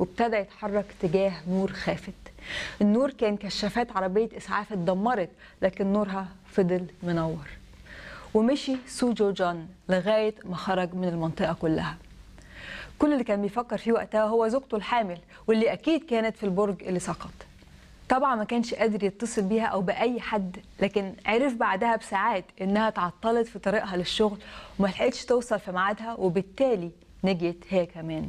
وابتدى يتحرك تجاه نور خافت النور كان كشافات عربية إسعاف اتدمرت لكن نورها فضل منور ومشي سوجو جون لغاية ما خرج من المنطقة كلها كل اللي كان بيفكر فيه وقتها هو زوجته الحامل واللي أكيد كانت في البرج اللي سقط طبعا ما كانش قادر يتصل بيها او باي حد لكن عرف بعدها بساعات انها تعطلت في طريقها للشغل وما لحقتش توصل في ميعادها وبالتالي نجيت هي كمان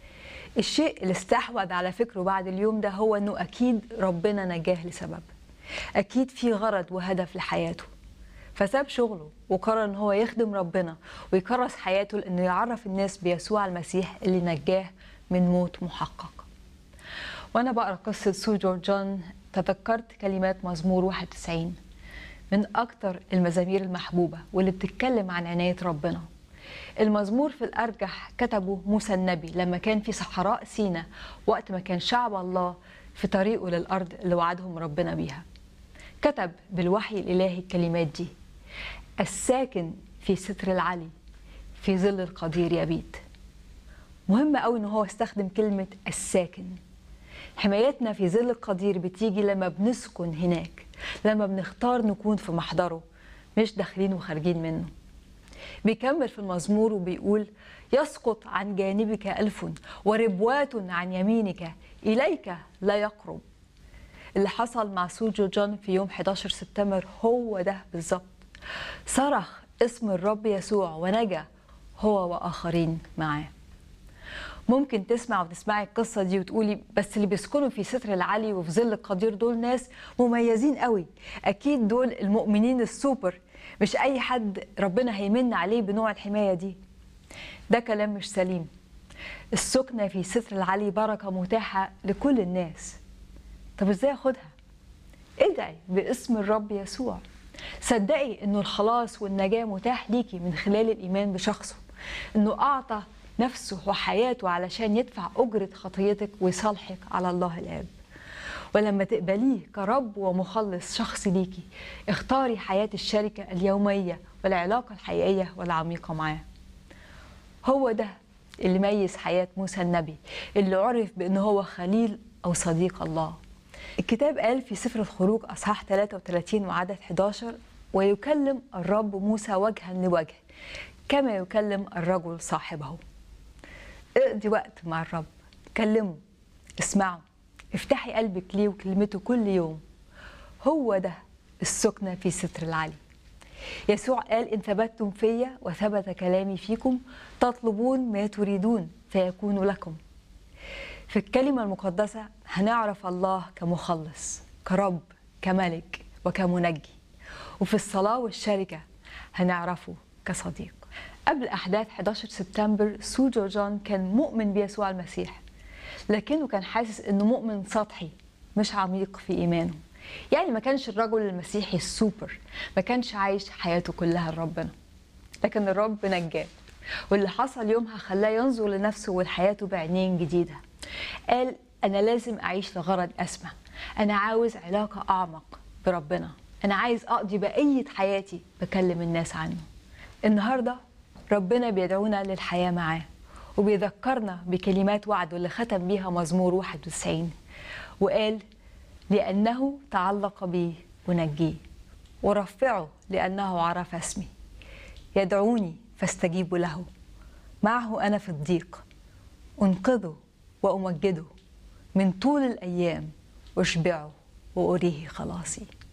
الشيء اللي استحوذ على فكره بعد اليوم ده هو انه اكيد ربنا نجاه لسبب اكيد في غرض وهدف لحياته فساب شغله وقرر ان هو يخدم ربنا ويكرس حياته لانه يعرف الناس بيسوع المسيح اللي نجاه من موت محقق وانا بقرا قصه سو جورجان تذكرت كلمات مزمور 91 من اكتر المزامير المحبوبه واللي بتتكلم عن عنايه ربنا المزمور في الارجح كتبه موسى النبي لما كان في صحراء سينا وقت ما كان شعب الله في طريقه للارض اللي وعدهم ربنا بيها كتب بالوحي الالهي الكلمات دي الساكن في ستر العلي في ظل القدير يبيت مهم قوي ان هو استخدم كلمه الساكن حمايتنا في ظل القدير بتيجي لما بنسكن هناك لما بنختار نكون في محضره مش داخلين وخارجين منه بيكمل في المزمور وبيقول يسقط عن جانبك ألف وربوات عن يمينك إليك لا يقرب اللي حصل مع سوجو جون في يوم 11 سبتمبر هو ده بالظبط صرخ اسم الرب يسوع ونجا هو وآخرين معاه ممكن تسمع وتسمعي القصة دي وتقولي بس اللي بيسكنوا في ستر العلي وفي ظل القدير دول ناس مميزين قوي أكيد دول المؤمنين السوبر مش أي حد ربنا هيمن عليه بنوع الحماية دي ده كلام مش سليم السكنة في ستر العلي بركة متاحة لكل الناس طب ازاي اخدها ادعي باسم الرب يسوع صدقي انه الخلاص والنجاة متاح ليكي من خلال الإيمان بشخصه انه أعطى نفسه وحياته علشان يدفع أجرة خطيتك ويصالحك على الله الآب ولما تقبليه كرب ومخلص شخصي ليكي اختاري حياة الشركة اليومية والعلاقة الحقيقية والعميقة معاه هو ده اللي ميز حياة موسى النبي اللي عرف بأنه هو خليل أو صديق الله الكتاب قال في سفر الخروج أصحاح 33 وعدد 11 ويكلم الرب موسى وجها لوجه كما يكلم الرجل صاحبه اقضي وقت مع الرب كلمه اسمعه افتحي قلبك ليه وكلمته كل يوم هو ده السكنة في ستر العلي يسوع قال إن ثبتتم فيا وثبت كلامي فيكم تطلبون ما تريدون فيكون لكم في الكلمة المقدسة هنعرف الله كمخلص كرب كملك وكمنجي وفي الصلاة والشركة هنعرفه كصديق قبل أحداث 11 سبتمبر سو جورجان كان مؤمن بيسوع المسيح لكنه كان حاسس انه مؤمن سطحي مش عميق في ايمانه يعني ما كانش الرجل المسيحي السوبر ما كانش عايش حياته كلها لربنا لكن الرب نجاه واللي حصل يومها خلاه ينظر لنفسه ولحياته بعينين جديدة قال أنا لازم أعيش لغرض أسمى أنا عاوز علاقة أعمق بربنا أنا عايز أقضي بقية حياتي بكلم الناس عنه النهاردة ربنا بيدعونا للحياة معاه وبيذكرنا بكلمات وعده اللي ختم بيها مزمور 91 وقال لأنه تعلق بي ونجيه ورفعه لأنه عرف اسمي يدعوني فاستجيب له معه أنا في الضيق أنقذه وأمجده من طول الأيام أشبعه وأريه خلاصي